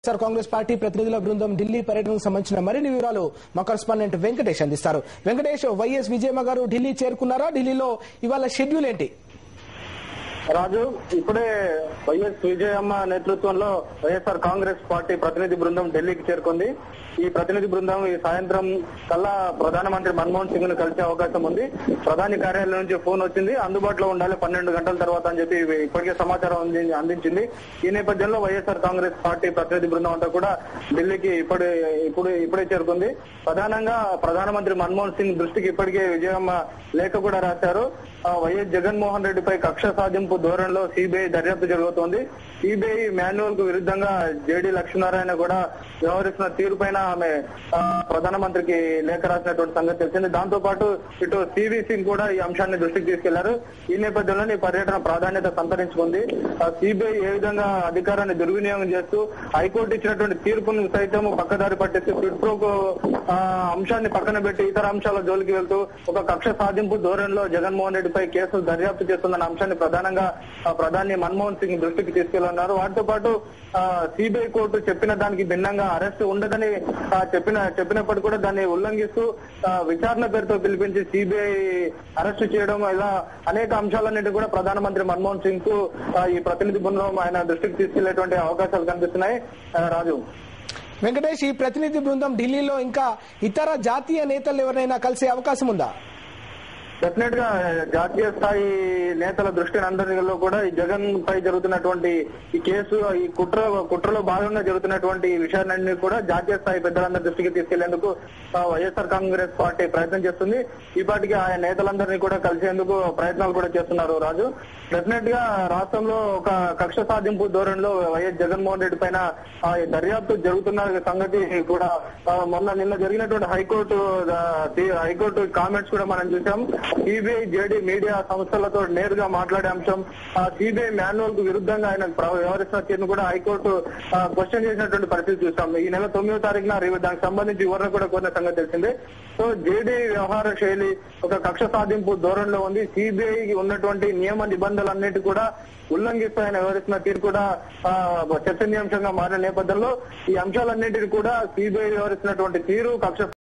YSR Congress party ప్రతినిధుల బృందం ఢిల్లీ పర్యటనకు సంబంధించిన మరిన్ని వివరాలు మా కరస్పాండెంట్ వెంకటేష్ అందిస్తారు వెంకటేష్ వైఎస్ విజయమ్మ గారు ఢిల్లీ చేరుకున్నారా ఢిల్లీలో ఇవాళ షెడ్యూల్ ఏంటి రాజు ఇప్పుడే వైఎస్ విజయమ్మ నేతృత్వంలో వైఎస్ఆర్ కాంగ్రెస్ పార్టీ ప్రతినిధి బృందం ఢిల్లీకి చేరుకుంది ఈ ప్రతినిధి బృందం ఈ సాయంత్రం కల్లా ప్రధానమంత్రి మన్మోహన్ సింగ్ ను కలిసే అవకాశం ఉంది ప్రధాని కార్యాలయం నుంచి ఫోన్ వచ్చింది అందుబాటులో ఉండాలి పన్నెండు గంటల తర్వాత అని చెప్పి ఇప్పటికే సమాచారం అంది- అందించింది ఈ నేపథ్యంలో వైఎస్ఆర్ కాంగ్రెస్ పార్టీ ప్రతినిధి బృందం అంతా కూడా ఢిల్లీకి ఇప్పుడే ఇప్పుడు ఇప్పుడే చేరుకుంది ప్రధానంగా ప్రధానమంత్రి మన్మోహన్ సింగ్ దృష్టికి ఇప్పటికే విజయమ్మ లేఖ కూడా రాశారు ఆ, వైఎస్ జగన్మోహన్ రెడ్డిపై కక్ష సాధింపు ధోరణిలో సిబిఐ దర్యాప్తు జరుగుతోంది సిబిఐ మాన్యువల్ కు విరుద్ధంగా జేడీ లక్ష్మీనారాయణ కూడా వ్యవహరిస్తున్న తీరుపైన ఆమె ఆ, ప్రధానమంత్రికి లేఖ రాసినటువంటి సంగతి తెలిసింది దాంతో పాటు ఇటు సివి సింగ్ కూడా ఈ అంశాన్ని దృష్టికి తీసుకెళ్లారు ఈ నేపథ్యంలోనే ఈ పర్యటన ప్రాధాన్యత సంతరించుకుంది సిబిఐ ఏ విధంగా అధికారాన్ని దుర్వినియోగం చేస్తూ హైకోర్టు ఇచ్చినటువంటి తీర్పును సైతం పక్కదారి పట్టేసి క్విడ్ ప్రోకో ఆ, అంశాన్ని పక్కన పెట్టి ఇతర అంశాల జోలికి వెళ్తూ ఒక కక్ష సాధింపు ధోరణిలో జగన్మోహన్ రెడ్డిపై కేసులు దర్యాప్తు చేస్తున్న అంశాన్ని ప్రధానంగా ఆ, ప్రధాని మన్మోహన్ సింగ్ దృష్టికి తీసుకెళ్లన్నారు వాటితో పాటు సిబిఐ కోర్టు చెప్పిన దానికి భిన్నంగా అరెస్ట్ ఉండదని ఆ, చెప్పిన చెప్పినప్పటికీ కూడా దాన్ని ఉల్లంఘిస్తూ ఆ, విచారణ పేరుతో పిలిపించి సిబిఐ అరెస్ట్ చేయడం ఇలా అనేక అంశాలన్నింటి కూడా ప్రధానమంత్రి మన్మోహన్ సింగ్ కు ఆ, ఈ ప్రతినిధి బృందం ఆయన దృష్టికి తీసుకెళ్లేటువంటి అవకాశాలు కనిపిస్తున్నాయి ఆ, రాజు వెంకటేష్ ఈ ప్రతినిధి బృందం ఢిల్లీలో ఇంకా ఇతర జాతీయ నేతలు ఎవరైనా కలిసే అవకాశం ఉందా డెఫినెట్ గా జాతీయ స్థాయి నేతల దృష్టిని అందరిలో కూడా ఈ జగన్ పై జరుగుతున్నటువంటి ఈ కేసు ఈ కుట్ర కుట్రలో భాగంగా జరుగుతున్నటువంటి ఈ విషయాలన్నీ కూడా జాతీయ స్థాయి పెద్దలందరి దృష్టికి తీసుకెళ్లేందుకు ఆ, వైఎస్ఆర్ కాంగ్రెస్ పార్టీ ప్రయత్నం చేస్తుంది ఈ పాటికి ఆయా నేతలందరినీ కూడా కలిసేందుకు ప్రయత్నాలు కూడా చేస్తున్నారు రాజు డెఫినెట్ గా రాష్ట్రంలో ఒక కక్ష సాధింపు ధోరణిలో వైఎస్ జగన్మోహన్ రెడ్డి పైన ఆ, ఈ దర్యాప్తు జరుగుతున్న సంగతి కూడా ఆ, మొన్న నిన్న జరిగినటువంటి హైకోర్టు ఆ, తీ- హైకోర్టు కామెంట్స్ కూడా మనం చూసాం సిబిఐ జేడీ మీడియా సంస్థలతో నేరుగా మాట్లాడే అంశం ఆ సిబిఐ మాన్యువల్ కు విరుద్ధంగా ఆయన ప్ర- వ్యవహరిస్తున్న తీరును కూడా హైకోర్టు క్వశ్చన్ చేసినటువంటి పరిస్థితి చూస్తాం ఈ నెల తొమ్మిదో తారీఖున రివ్యూ దానికి సంబంధించి వివరణ కూడా కోరిన సంగతి తెలిసిందే సో జేడీ వ్యవహార శైలి ఒక కక్ష సాధింపు ధోరణిలో ఉంది సిబిఐ ఉన్నటువంటి నియమ నిబంధనలన్నిటి కూడా ఉల్లంఘిస్తూ ఆయన వ్యవహరిస్తున్న తీరు కూడా ఆ, చర్చనీయాంశంగా మారిన నేపథ్యంలో ఈ అంశాలన్నింటినీ కూడా సిబిఐ వ్యవహరిస్తున్నటువంటి తీరు కక్ష